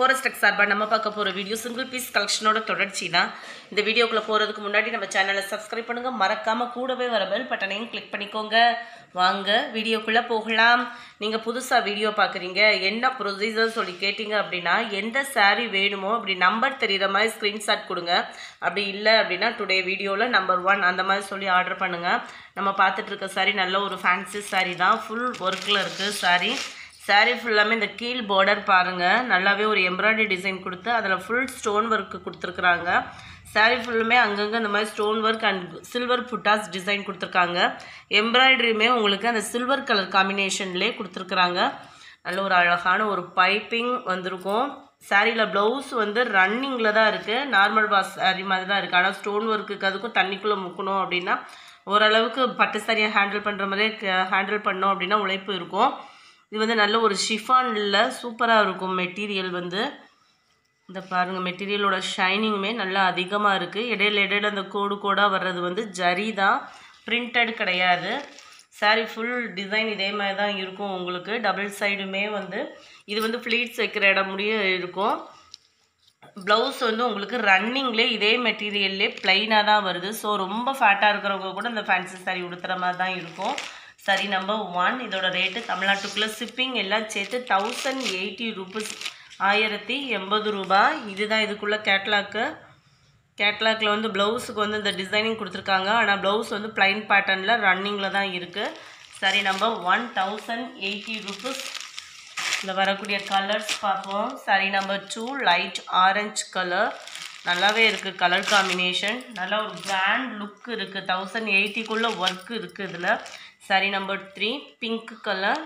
forest tech சார்பாக நம்ம பார்க்க போகிற வீடியோ சிங்கிள் பீஸ் கலெக்ஷனோட தொடர்ச்சி தான் இந்த வீடியோக்குள்ளே போகிறதுக்கு முன்னாடி நம்ம சேனலை சப்ஸ்கிரைப் பண்ணுங்கள் மறக்காமல் கூடவே வர பெல் பட்டனையும் கிளிக் பண்ணிக்கோங்க வாங்க வீடியோக்குள்ளே போகலாம் நீங்கள் புதுசாக வீடியோ பார்க்குறீங்க என்ன ப்ரொசீஜர் சொல்லி கேட்டிங்க அப்படின்னா எந்த saree வேணுமோ அப்படி நம்பர் தெரியுற மாதிரி ஸ்க்ரீன்ஷாட் கொடுங்க அப்படி இல்லை அப்படின்னா டுடே வீடியோவில் நம்பர் ஒன் அந்த மாதிரி சொல்லி ஆர்டர் பண்ணுங்கள் நம்ம பார்த்துட்டு இருக்க saree நல்ல ஒரு ஃபேன்சி saree தான் ஃபுல் ஒர்க்கில் இருக்குது saree saree ஃபுல்லாமே இந்த கீழ் பார்டர் பாருங்கள் நல்லாவே ஒரு எம்ப்ராய்டரி டிசைன் கொடுத்து அதில் ஃபுல் ஸ்டோன் ஒர்க்கு கொடுத்துருக்குறாங்க saree ஃபுல்லுமே அங்கங்கே இந்த மாதிரி stone work and silver buttas design கொடுத்துருக்காங்க எம்ப்ராய்டரியுமே உங்களுக்கு அந்த சில்வர் கலர் காம்பினேஷன்லேயே கொடுத்துருக்குறாங்க நல்ல ஒரு அழகான ஒரு பைப்பிங் வந்திருக்கும் சாரியில் ப்ளவுஸ் வந்து ரன்னிங்கில் தான் இருக்குது நார்மல் பாஸ் saree மாதிரி தான் இருக்குது ஆனால் ஸ்டோன் ஒர்க்குக்கு அதுக்கும் தண்ணிக்குள்ளே முக்கணும் அப்படின்னா ஓரளவுக்கு பட்டு சாரியை ஹேண்டில் பண்ணுற மாதிரியே ஹேண்டில் பண்ணோம் அப்படின்னா உழைப்பு இருக்கும் இது வந்து நல்ல ஒரு ஷிஃபானில் சூப்பராக இருக்கும் மெட்டீரியல் வந்து இந்த பாருங்கள் மெட்டீரியலோட ஷைனிங்குமே நல்லா அதிகமாக இருக்குது இடையில இடையில அந்த கோடு கோடாக வர்றது வந்து ஜரி தான் பிரிண்டட் கிடையாது saree ஃபுல் டிசைன் இதே மாதிரி தான் இருக்கும் உங்களுக்கு டபுள் சைடுமே வந்து இது வந்து ஃப்ளீட்ஸ் வைக்கிற இடம் முடிய இருக்கும் ப்ளவுஸ் வந்து உங்களுக்கு ரன்னிங்லே இதே மெட்டீரியல்லே ப்ளைனாக தான் வருது ஸோ ரொம்ப ஃபேட்டாக இருக்கிறவங்க கூட இந்த ஃபேன்சி saree உடுத்துற மாதிரி தான் இருக்கும் சரி நம்பர் ஒன் இதோட ரேட்டு தமிழ்நாட்டுக்குள்ளே ஷிப்பிங் எல்லாம் சேர்த்து தௌசண்ட் எயிட்டி ருபீஸ் ஆயிரத்தி எண்பது ரூபாய் இதுதான் இதுக்குள்ளே கேட்லாக்கு கேட்லாக்ல வந்து ப்ளவுஸுக்கு வந்து இந்த டிசைனிங் கொடுத்துருக்காங்க ஆனால் ப்ளவுஸ் வந்து ப்ளைன் பேட்டர்னில் ரன்னிங்கில் தான் இருக்குது சரி number one thousand eighty rupees இதில் வரக்கூடிய கலர்ஸ் பார்ப்போம் சரி number two light orange colour நல்லாவே இருக்குது கலர் காம்பினேஷன் நல்லா ஒரு கிராண்ட் லுக் இருக்குது தௌசண்ட் எயிட்டிக்குள்ளே ஒர்க் இருக்குது இதில் சரி நம்பர் த்ரீ பிங்க் கலர்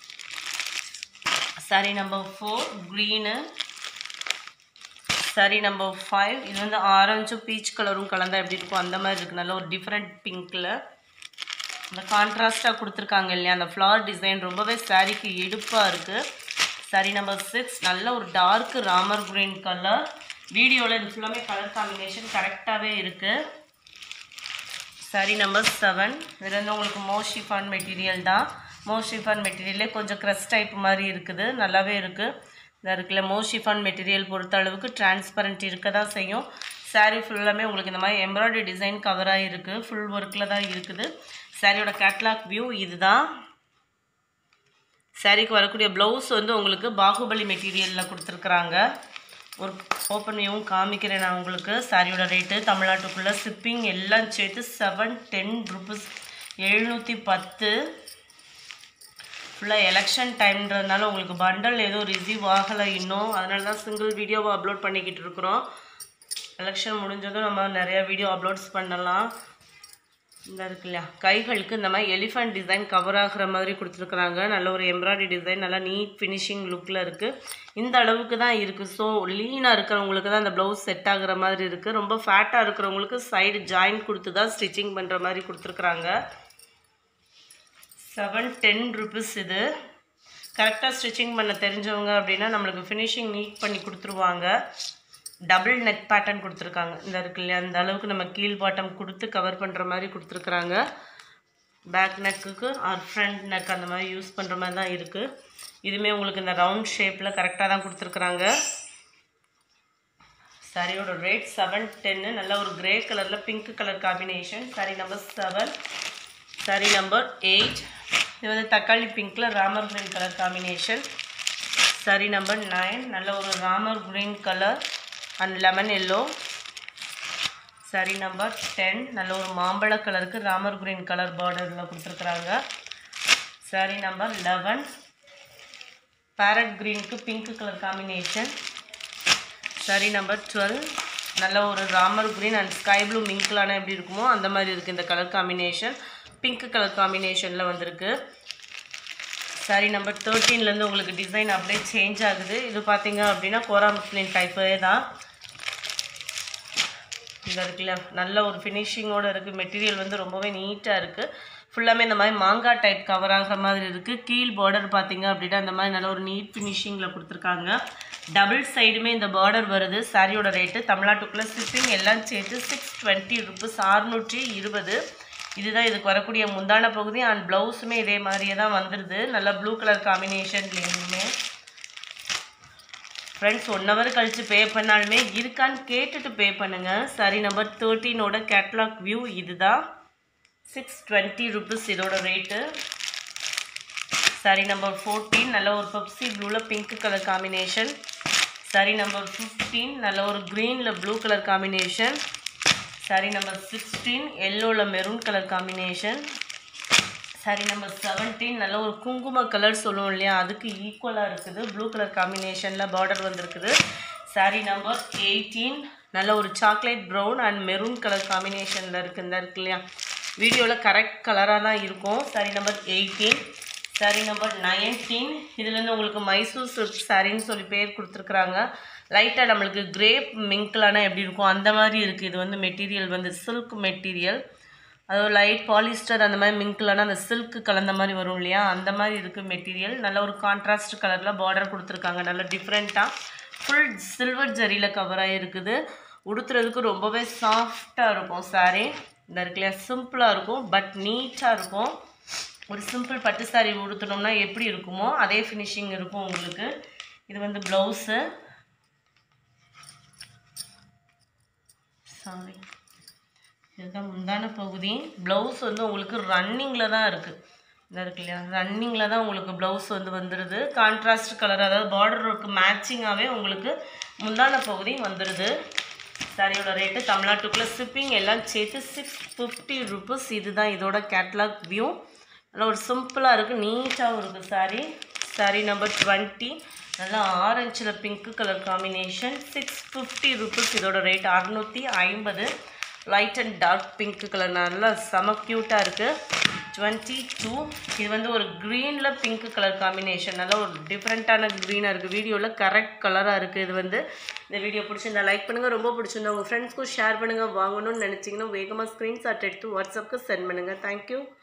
சரி நம்பர் ஃபோர் க்ரீனு சரி நம்பர் ஃபைவ் இது வந்து ஆரஞ்சும் பீச் கலரும் கலந்தா எப்படி இருக்கும் அந்த மாதிரி இருக்குது நல்ல ஒரு டிஃப்ரெண்ட் பிங்க்கில் இந்த கான்ட்ராஸ்ட்டாக கொடுத்துருக்காங்க இல்லையா அந்த ஃப்ளவர் டிசைன் ரொம்பவே சாரீக்கு எடுப்பாக இருக்குது சரி நம்பர் சிக்ஸ் நல்ல ஒரு டார்க் ராமர் க்ரீன் கலர் வீடியோவில் இது ஃபுல்லாமே கலர் காம்பினேஷன் கரெக்டாகவே இருக்குது சரி நம்பர் செவன் இது வந்து உங்களுக்கு மோஷிஃபான் மெட்டீரியல் தான் மோஷிஃபான் மெட்டீரியலே கொஞ்சம் க்ரஸ் டைப் மாதிரி இருக்குது நல்லாவே இருக்குது இந்த இருக்குல்ல மோஷிஃபான் மெட்டீரியல் பொறுத்த அளவுக்கு டிரான்ஸ்பரண்ட் இருக்க தான் செய்யும் saree ஃபுல்லாமே உங்களுக்கு இந்த மாதிரி எம்ப்ராய்டரி டிசைன் கவராக இருக்குது ஃபுல் ஒர்க்கில் தான் இருக்குது சாரியோட கேட்லாக் வியூ இதுதான் சாரிக்கு வரக்கூடிய ப்ளவுஸ் வந்து உங்களுக்கு பாகுபலி மெட்டீரியலில் கொடுத்துருக்குறாங்க ஒரு ஓப்பன் வியூவும் காமிக்கிறேன் நான் உங்களுக்கு சாரியோட ரேட்டு தமிழ்நாட்டுக்குள்ளே ஷிப்பிங் எல்லாம் சேர்த்து செவன் டென் ருபீஸ் எழுநூற்றி பத்து ஃபுல்லாக எலெக்ஷன் டைம்ன்றதுனால உங்களுக்கு பண்டல் எதுவும் ரிசீவ் ஆகலை இன்னும் அதனால தான் சிங்கிள் வீடியோவை அப்லோட் பண்ணிக்கிட்டு இருக்கிறோம் எலெக்ஷன் முடிஞ்சதும் நம்ம நிறையா வீடியோ அப்லோட்ஸ் பண்ணலாம் இந்த இருக்கு இல்லையா கைகளுக்கு இந்த மாதிரி எலிஃபண்ட் டிசைன் கவர் ஆகுற மாதிரி கொடுத்துருக்குறாங்க நல்ல ஒரு எம்ப்ராய்டரி டிசைன் நல்லா நீட் ஃபினிஷிங் லுக்கில் இருக்குது இந்த அளவுக்கு தான் இருக்குது ஸோ லீனாக இருக்கிறவங்களுக்கு தான் இந்த ப்ளவுஸ் செட் ஆகுற மாதிரி இருக்குது ரொம்ப ஃபேட்டாக இருக்கிறவங்களுக்கு சைடு ஜாயின் கொடுத்து தான் ஸ்டிச்சிங் பண்ணுற மாதிரி கொடுத்துருக்குறாங்க செவன் டென் ருபீஸ் இது கரெக்டாக ஸ்டிச்சிங் பண்ண தெரிஞ்சவங்க அப்படின்னா நம்மளுக்கு ஃபினிஷிங் நீட் பண்ணி கொடுத்துருவாங்க டபுள் நெக் பேட்டர்ன் கொடுத்துருக்காங்க இந்த இருக்கு இல்லையா அந்த அளவுக்கு நம்ம கீழ் பாட்டம் கொடுத்து கவர் பண்ணுற மாதிரி கொடுத்துருக்குறாங்க பேக் நெக்குக்கு ஆர் ஃப்ரண்ட் நெக் அந்த மாதிரி யூஸ் பண்ணுற மாதிரி தான் இருக்குது இதுவுமே உங்களுக்கு இந்த ரவுண்ட் ஷேப்பில் கரெக்டாக தான் கொடுத்துருக்குறாங்க சாரியோட ரேட் செவன் டென்னு நல்ல ஒரு கிரே கலரில் pink colour combination sari number seven sari number eight இது வந்து தக்காளி பிங்க்கில் Ramar green colour combination sari number nine நல்ல ஒரு Ramar green colour and lemon yellow sari number ten நல்ல ஒரு மாம்பழ கலருக்கு ராமர் க்ரீன் கலர் பார்டரில் கொடுத்துருக்குறாங்க சாரி நம்பர் லெவன் பேரட் க்ரீனுக்கு pink colour combination sari number twelve நல்ல ஒரு Ramar green and sky blue மிங்க்லான எப்படி இருக்குமோ அந்த மாதிரி இருக்குது இந்த கலர் காம்பினேஷன் பிங்க் கலர் காம்பினேஷனில் வந்திருக்கு சாரி நம்பர் தேர்ட்டீன்லேருந்து உங்களுக்கு டிசைன் அப்படியே சேஞ்ச் ஆகுது இது பார்த்தீங்க அப்படின்னா கோராமஸ்லின் டைப்பே தான் இந்த இருக்குல்ல நல்ல ஒரு ஃபினிஷிங்கோடு இருக்குது மெட்டீரியல் வந்து ரொம்பவே நீட்டாக இருக்குது ஃபுல்லாமே இந்த மாதிரி மாங்காய் டைப் கவர் ஆகிற மாதிரி இருக்குது கீழ் பார்டர் பார்த்தீங்க அப்படின்னா இந்த மாதிரி நல்ல ஒரு நீட் ஃபினிஷிங்கில் கொடுத்துருக்காங்க டபுள் சைடுமே இந்த பார்டர் வருது சாரியோட ரேட்டு தமிழ்நாட்டுக்குள்ளே ஷிப்பிங் எல்லாம் சேர்த்து சிக்ஸ் டுவெண்ட்டி ருபீஸ் அறுநூற்றி இருபது இதுதான் இதுக்கு வரக்கூடிய முந்தான பகுதி அண்ட் ப்ளவுஸுமே இதே மாதிரியே தான் வந்துடுது நல்லா ப்ளூ கலர் காம்பினேஷன்லேயுமே ஃப்ரெண்ட்ஸ் ஒன் ஹவர் கழித்து பே பண்ணாலுமே இருக்கான்னு கேட்டுட்டு பே பண்ணுங்கள் சாரி நம்பர் தேர்ட்டீனோட கேட்லாக் வியூ இதுதான் சிக்ஸ் டுவெண்ட்டி ருபீஸ் இதோட ரேட்டு சாரி நம்பர் ஃபோர்டீன் நல்ல ஒரு பப்சி ப்ளூவில் pink colour combination sari number fifteen நல்ல ஒரு க்ரீனில் blue colour combination sari number sixteen எல்லோவில் maroon colour combination sari number seventeen நல்ல ஒரு குங்கும கலர் சொல்லுவோம் இல்லையா அதுக்கு ஈக்குவலாக இருக்குது ப்ளூ கலர் காம்பினேஷனில் பார்டர் வந்திருக்குது சாரி நம்பர் எயிட்டீன் நல்ல ஒரு chocolate brown and maroon colour காம்பினேஷனில் இருக்குது இந்த இருக்கு இல்லையா வீடியோவில் கரெக்ட் கலராக தான் இருக்கும் sari number eighteen sari number nineteen இதுலேருந்து உங்களுக்கு மைசூர் சில்க் சாரின்னு சொல்லி பேர் கொடுத்துருக்குறாங்க லைட்டாக நம்மளுக்கு கிரேப் மிங்க்லானா எப்படி இருக்கும் அந்த மாதிரி இருக்குது இது வந்து மெட்டீரியல் வந்து சில்க் மெட்டீரியல் அதாவது லைட் பாலிஸ்டர் அந்த மாதிரி மிங்க்லனா அந்த சில்க் கலந்த மாதிரி வரும் இல்லையா அந்த மாதிரி இருக்குது மெட்டீரியல் நல்ல ஒரு கான்ட்ராஸ்ட் கலரில் பார்டர் கொடுத்துருக்காங்க நல்ல டிஃப்ரெண்ட்டாக ஃபுல் சில்வர் ஜரியில் கவராக இருக்குது உடுத்துறதுக்கு ரொம்பவே சாஃப்டாக இருக்கும் சாரீ இந்த இருக்குல்லையா சிம்பிளாக இருக்கும் பட் நீட்டாக இருக்கும் ஒரு சிம்பிள் பட்டு சாரீ உடுத்தணும்னா எப்படி இருக்குமோ அதே ஃபினிஷிங் இருக்கும் உங்களுக்கு இது வந்து ப்ளவுஸு சாரி இதுதான் முந்தான பகுதி ப்ளவுஸ் வந்து உங்களுக்கு ரன்னிங்கில் தான் இருக்குது இந்த இருக்கு இல்லையா ரன்னிங்கில் தான் உங்களுக்கு ப்ளவுஸ் வந்து வந்துடுது கான்ட்ராஸ்ட் கலர் அதாவது பார்டருக்கு மேட்சிங்காகவே உங்களுக்கு முந்தான பகுதி வந்துடுது சாரியோட ரேட்டு தமிழ்நாட்டுக்குள்ளே ஷிப்பிங் எல்லாம் சேர்த்து சிக்ஸ் ஃபிஃப்டி ருபீஸ் இதுதான் இதோட கேட்லாக் வியூ நல்லா ஒரு சிம்பிளாக இருக்குது நீட்டாகவும் இருக்குது சாரி சாரி நம்பர் டுவெண்ட்டி நல்லா ஆரஞ்சில் pink colour combination six fifty rupees இதோட ரேட் அறநூற்றி ஐம்பது light and dark pink colour நல்லா செம க்யூட்டாக இருக்குது டுவெண்ட்டி டூ இது வந்து ஒரு க்ரீனில் பிங்க் கலர் காம்பினேஷன் நல்லா ஒரு டிஃப்ரெண்ட்டான க்ரீனாக இருக்குது வீடியோவில் கரெக்ட் கலராக இருக்குது இது வந்து இந்த வீடியோ பிடிச்சிருந்தா லைக் பண்ணுங்கள் ரொம்ப பிடிச்சிருந்தா உங்கள் ஃப்ரெண்ட்ஸ்க்கும் ஷேர் பண்ணுங்கள் வாங்கணும்னு நினச்சிங்கன்னா வேகமாக ஸ்க்ரீன்ஷாட் எடுத்து வாட்ஸ்அப்புக்கு சென்ட் பண்ணுங்கள் தேங்க்யூ